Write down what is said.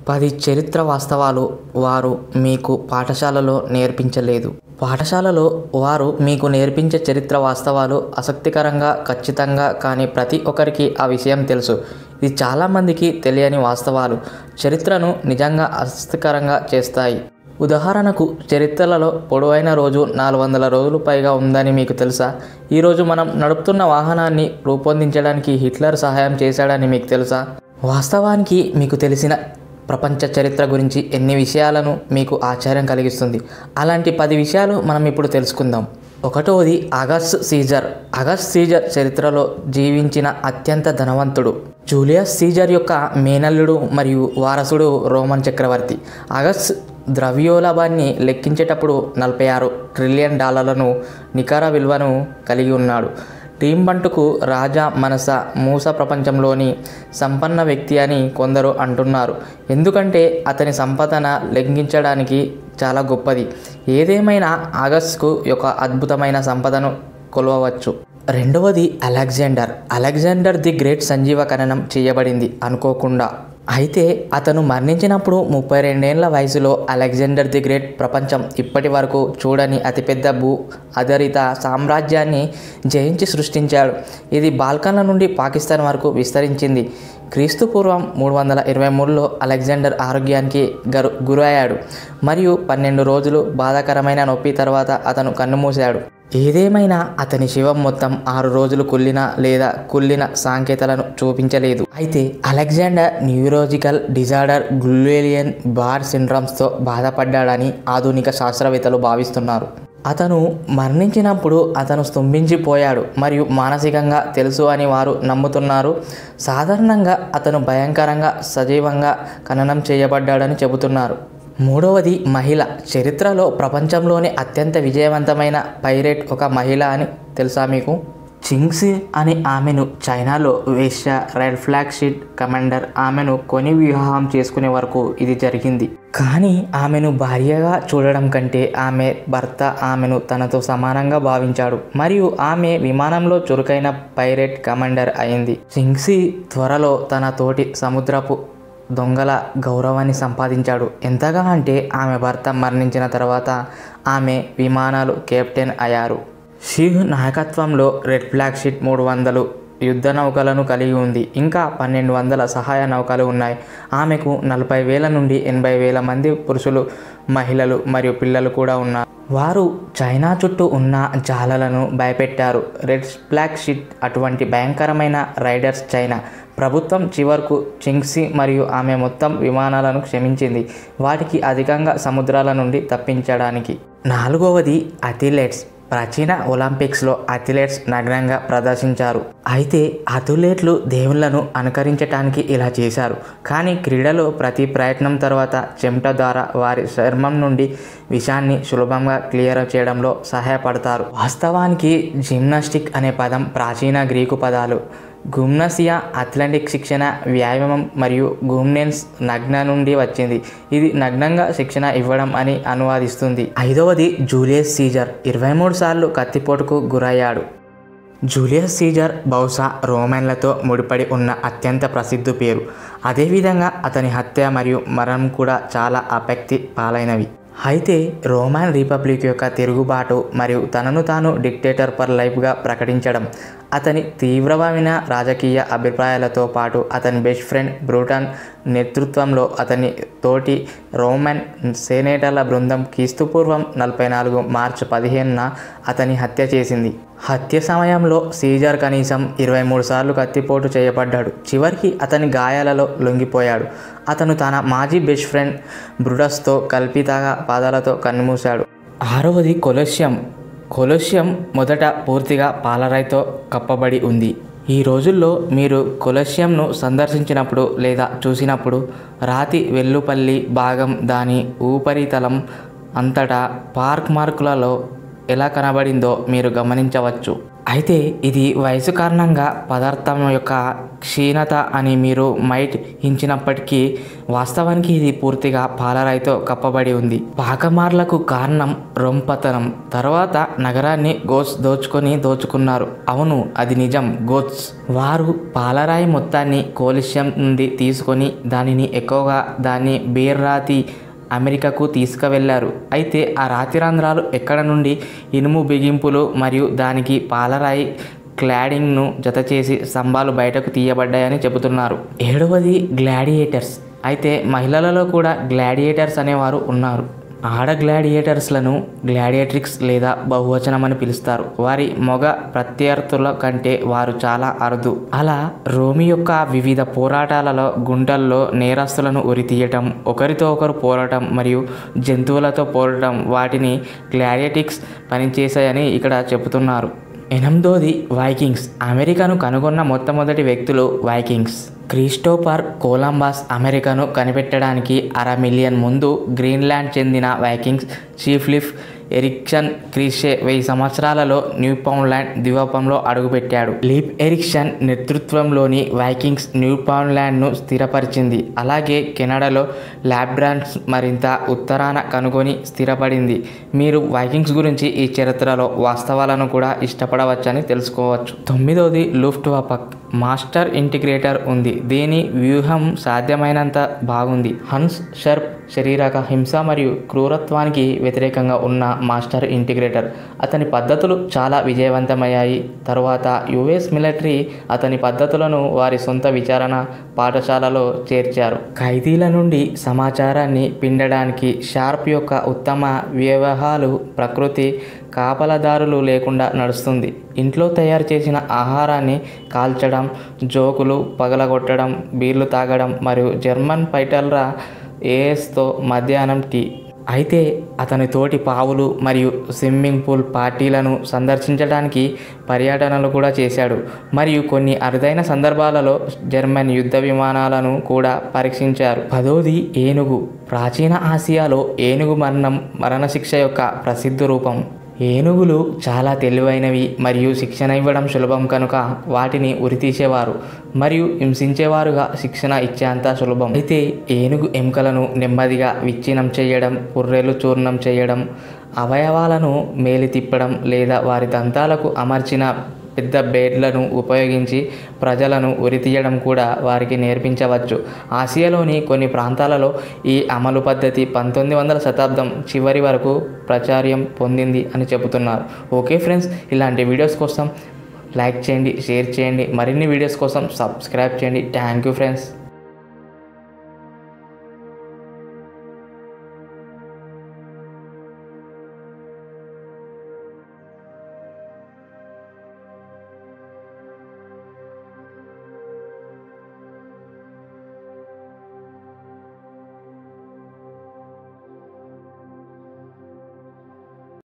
పది చరిత్ర వాస్తవాలు వారు మీకు పాఠశాలలో నేర్పించలేదు పాఠశాలలో వారు మీకు నేర్పించే చరిత్ర వాస్తవాలు ఆసక్తికరంగా ఖచ్చితంగా కానీ ప్రతి ఒక్కరికి ఆ విషయం తెలుసు ఇది చాలామందికి తెలియని వాస్తవాలు చరిత్రను నిజంగా ఆసక్తికరంగా చేస్తాయి ఉదాహరణకు చరిత్రలలో పొడవైన రోజు నాలుగు వందల రోజులు పైగా ఉందని మీకు తెలుసా ఈరోజు మనం నడుపుతున్న వాహనాన్ని రూపొందించడానికి హిట్లర్ సహాయం చేశాడని మీకు తెలుసా వాస్తవానికి మీకు తెలిసిన ప్రపంచ చరిత్ర గురించి ఎన్ని విషయాలను మీకు ఆశ్చర్యం కలిగిస్తుంది అలాంటి పది విషయాలు మనం ఇప్పుడు తెలుసుకుందాం ఒకటోది అగస్ట్ సీజర్ అగస్ట్ సీజర్ చరిత్రలో జీవించిన అత్యంత ధనవంతుడు జూలియస్ సీజర్ యొక్క మేనల్లుడు మరియు వారసుడు రోమన్ చక్రవర్తి అగస్ట్ ద్రవ్యోలభాన్ని లెక్కించేటప్పుడు నలభై ఆరు ట్రిలియన్ డాలర్లను నికర విలువను కలిగి ఉన్నాడు టీంబంటుకు రాజా మనస మూస ప్రపంచంలోని సంపన్న వ్యక్తి అని కొందరు అంటున్నారు ఎందుకంటే అతని సంపదన లెక్కించడానికి చాలా గొప్పది ఏదేమైనా ఆగస్ట్కు ఒక అద్భుతమైన సంపదను కొలవవచ్చు రెండవది అలెగ్జాండర్ అలెగ్జాండర్ ది గ్రేట్ సంజీవ ఖననం చేయబడింది అనుకోకుండా అయితే అతను మరణించినప్పుడు ముప్పై రెండేళ్ల వయసులో అలెగ్జాండర్ ది గ్రేట్ ప్రపంచం ఇప్పటి వరకు చూడని అతిపెద్ద భూ ఆధారిత సామ్రాజ్యాన్ని జయించి సృష్టించాడు ఇది బాల్కన్ల నుండి పాకిస్తాన్ వరకు విస్తరించింది క్రీస్తు పూర్వం మూడు వందల ఇరవై మూడులో అలెగ్జాండర్ ఆరోగ్యానికి గరు గురయ్యాడు మరియు పన్నెండు రోజులు బాధాకరమైన నొప్పి తర్వాత అతను కన్నుమూశాడు ఏదేమైనా అతని శివం మొత్తం ఆరు రోజులు కుళ్ళిన లేదా కుళ్ళిన సాంకేతాలను చూపించలేదు అయితే Alexander neurological disorder Guillain Barre సిండ్రమ్స్తో బాధపడ్డాడని ఆధునిక శాస్త్రవేత్తలు భావిస్తున్నారు అతను మరణించినప్పుడు అతను స్తంభించిపోయాడు మరియు మానసికంగా తెలుసు అని వారు నమ్ముతున్నారు సాధారణంగా అతను భయంకరంగా సజీవంగా ఖననం చేయబడ్డాడని చెబుతున్నారు మూడవది మహిళ చరిత్రలో ప్రపంచంలోనే అత్యంత విజయవంతమైన పైరేట్ ఒక మహిళ అని తెలుసా మీకు చింగ్సి అనే ఆమెను చైనాలో వేశ్య రెడ్ ఫ్లాగ్ షీట్ కమాండర్ ఆమెను కొని వివాహం చేసుకునే వరకు ఇది జరిగింది కానీ ఆమెను భార్యగా చూడడం కంటే ఆమె భర్త ఆమెను తనతో సమానంగా భావించాడు మరియు ఆమె విమానంలో చురుకైన పైరేట్ కమాండర్ అయింది చింగ్సి త్వరలో తన తోటి సముద్రపు దొంగల గౌరవాన్ని సంపాదించాడు ఎంతగా అంటే ఆమె భర్త మరణించిన తర్వాత ఆమె విమానాలు కెప్టెన్ అయ్యారు షివ్ నాయకత్వంలో రెడ్ ఫ్లాగ్ షిప్ మూడు వందలు యుద్ధ నౌకలను కలిగి ఉంది ఇంకా పన్నెండు వందల సహాయ నౌకలు ఉన్నాయి ఆమెకు నలభై వేల నుండి ఎనభై వేల మంది పురుషులు మహిళలు మరియు పిల్లలు కూడా ఉన్నారు వారు చైనా చుట్టూ ఉన్న జాలలను భయపెట్టారు రెడ్ ఫ్లాగ్ షిప్ అటువంటి భయంకరమైన రైడర్స్ చైనా ప్రభుత్వం చివరకు చింగ్సీ మరియు ఆమె మొత్తం విమానాలను క్షమించింది వాటికి అధికంగా సముద్రాల నుండి తప్పించడానికి నాలుగవది అథ్లెట్స్ ప్రాచీన ఒలింపిక్స్లో అథ్లెట్స్ నగ్నంగా ప్రదర్శించారు అయితే అథ్లెట్లు దేవుళ్లను అనుకరించటానికి ఇలా చేశారు కానీ క్రీడలో ప్రతి ప్రయత్నం తర్వాత చెమట ద్వారా వారి చర్మం నుండి విషాన్ని సులభంగా క్లియర్ చేయడంలో సహాయపడతారు వాస్తవానికి జిమ్నాస్టిక్ అనే పదం ప్రాచీన గ్రీకు పదాలు గుమ్నసియా అథ్లెటిక్ శిక్షణ వ్యాయామం మరియు గుమ్నెన్స్ నగ్న నుండి వచ్చింది ఇది నగ్నంగా శిక్షణ ఇవ్వడం అని అనువాదిస్తుంది ఐదవది జూలియస్ సీజర్ ఇరవై మూడు సార్లు కత్తిపోటుకు గురయ్యాడు జూలియస్ సీజర్ బహుశా రోమన్లతో ముడిపడి ఉన్న అత్యంత ప్రసిద్ధ పేరు అదేవిధంగా అతని హత్య మరియు మరణం కూడా చాలా ఆపక్తి పాలైనవి అయితే రోమన్ రిపబ్లిక్ యొక్క తిరుగుబాటు మరియు తనను తాను డిక్టేటర్ పర్ లైఫ్గా ప్రకటించడం అతని తీవ్రమైన రాజకీయ అభిప్రాయాలతో పాటు అతని బెస్ట్ ఫ్రెండ్ బ్రూటన్ నేతృత్వంలో అతని తోటి రోమన్ సేనేటర్ల బృందం క్రీస్తుపూర్వం నలభై నాలుగు మార్చి పదిహేనున అతని హత్య చేసింది హత్య సమయంలో సీజర్ కనీసం ఇరవై మూడు సార్లు కత్తిపోటు చేయబడ్డాడు చివరికి అతని గాయాలలో లొంగిపోయాడు అతను తన మాజీ బెస్ట్ ఫ్రెండ్ బ్రుడస్తో కల్పితగా పాదాలతో కన్నుమూశాడు ఆరవది కొలొసియం కొలొసియం మొదట పూర్తిగా పాలరాయితో కప్పబడి ఉంది ఈ రోజుల్లో మీరు కొలొసియంను సందర్శించినప్పుడు లేదా చూసినప్పుడు రాతి వెల్లుపల్లి భాగం దాని ఉపరితలం అంతటా పార్క్ మార్కులలో ఎలా కనబడిందో మీరు గమనించవచ్చు అయితే ఇది వయసు కారణంగా పదార్థం యొక్క క్షీణత అని మీరు మైట్ హించినప్పటికీ వాస్తవానికి ఇది పూర్తిగా పాలరాయితో కప్పబడి ఉంది పాకమార్లకు కారణం రొంపతనం తర్వాత నగరాన్ని గోట్స్ దోచుకొని దోచుకున్నారు అవును అది నిజం గోట్స్ వారు పాలరాయి మొత్తాన్ని కోలిష్యం నుండి తీసుకొని దానిని ఎక్కువగా దాన్ని బీర్రాతి అమెరికాకు తీసుకువెళ్లారు అయితే ఆ రాతి రంధ్రాలు ఎక్కడ నుండి ఇనుము బిగింపులు మరియు దానికి పాలరాయి క్లాడింగ్ను జతచేసి స్తంభాలు బయటకు తీయబడ్డాయని చెబుతున్నారు ఏడవది గ్లాడియేటర్స్ అయితే మహిళలలో కూడా గ్లాడియేటర్స్ అనేవారు ఉన్నారు ఆడ గ్లాడియేటర్స్లను గ్లాడియేట్రిక్స్ లేదా బహువచనం అని పిలుస్తారు వారి మొగ ప్రత్యర్థుల కంటే వారు చాలా అరుదు అలా రోమి యొక్క వివిధ పోరాటాలలో గుంటల్లో నేరస్తులను ఉరితీయటం ఒకరితో ఒకరు పోరాటం మరియు జంతువులతో పోరాటం వాటిని గ్లాడియేటిక్స్ పనిచేశాయని ఇక్కడ చెబుతున్నారు ఎనిమిదోది వైకింగ్స్ అమెరికాను కనుగొన్న మొట్టమొదటి వ్యక్తులు వైకింగ్స్ క్రిస్టోఫర్ కొలంబస్ అమెరికాను కనిపెట్టడానికి అర మిలియన్ ముందు గ్రీన్లాండ్ చెందిన వైకింగ్స్ చీఫ్లిఫ్ ఎరిక్షన్ క్రిషే వెయ్యి సంవత్సరాలలో న్యూఫౌండ్లాండ్ ద్వీపంలో అడుగుపెట్టాడు లీప్ ఎరిక్షన్ నేతృత్వంలోని వైకింగ్స్ న్యూఫౌండ్లాండ్ను స్థిరపరిచింది అలాగే కెనడాలో ల్యాబ్రాన్స్ మరింత ఉత్తరాన కనుగొని స్థిరపడింది మీరు వైకింగ్స్ గురించి ఈ చరిత్రలో వాస్తవాలను కూడా ఇష్టపడవచ్చని తెలుసుకోవచ్చు తొమ్మిదవది లుఫ్ట్ వపక్ మాస్టర్ ఇంటిగ్రేటర్ ఉంది దీని వ్యూహం సాధ్యమైనంత బాగుంది హన్స్ షర్ప్ శరీరక హింస మరియు క్రూరత్వానికి వ్యతిరేకంగా ఉన్న మాస్టర్ ఇంటిగ్రేటర్ అతని పద్ధతులు చాలా విజయవంతమయ్యాయి తరువాత యుఎస్ మిలిటరీ అతని పద్ధతులను వారి సొంత విచారణ పాఠశాలలో చేర్చారు ఖైదీల నుండి సమాచారాన్ని పిండడానికి షార్ప్ యొక్క ఉత్తమ వ్యవహాలు ప్రకృతి కాపలదారులు లేకుండా నడుస్తుంది ఇంట్లో తయారు చేసిన ఆహారాన్ని కాల్చడం జోకులు పగలగొట్టడం బీర్లు తాగడం మరియు జర్మన్ పైటల్రా ఏఎస్తో మధ్యాహ్నం టీ అయితే అతని తోటి పావులు మరియు స్విమ్మింగ్ పూల్ పార్టీలను సందర్శించడానికి పర్యటనలు కూడా చేశాడు మరియు కొన్ని అరుదైన సందర్భాలలో జర్మన్ యుద్ధ విమానాలను కూడా పరీక్షించారు పదోది ఏనుగు ప్రాచీన ఆసియాలో ఏనుగు మరణం మరణశిక్ష యొక్క ప్రసిద్ధ రూపం ఏనుగులు చాలా తెలివైనవి మరియు శిక్షణ ఇవ్వడం సులభం కనుక వాటిని ఉరితీసేవారు మరియు హింసించేవారుగా శిక్షణ ఇచ్చేంత సులభం అయితే ఏనుగు ఎముకలను నెమ్మదిగా విచ్ఛిన్నం చేయడం పుర్రెలు చూర్ణం చేయడం అవయవాలను మేలి తిప్పడం లేదా వారి దంతాలకు అమర్చిన పెద్ద బేడ్లను ఉపయోగించి ప్రజలను ఉరితీయడం కూడా వారికి నేర్పించవచ్చు ఆసియాలోని కొన్ని ప్రాంతాలలో ఈ అమలు పద్ధతి పంతొమ్మిది వందల శతాబ్దం చివరి వరకు ప్రాచుర్యం పొందింది అని చెబుతున్నారు ఓకే ఫ్రెండ్స్ ఇలాంటి వీడియోస్ కోసం లైక్ చేయండి షేర్ చేయండి మరిన్ని వీడియోస్ కోసం సబ్స్క్రైబ్ చేయండి థ్యాంక్ యూ ఫ్రెండ్స్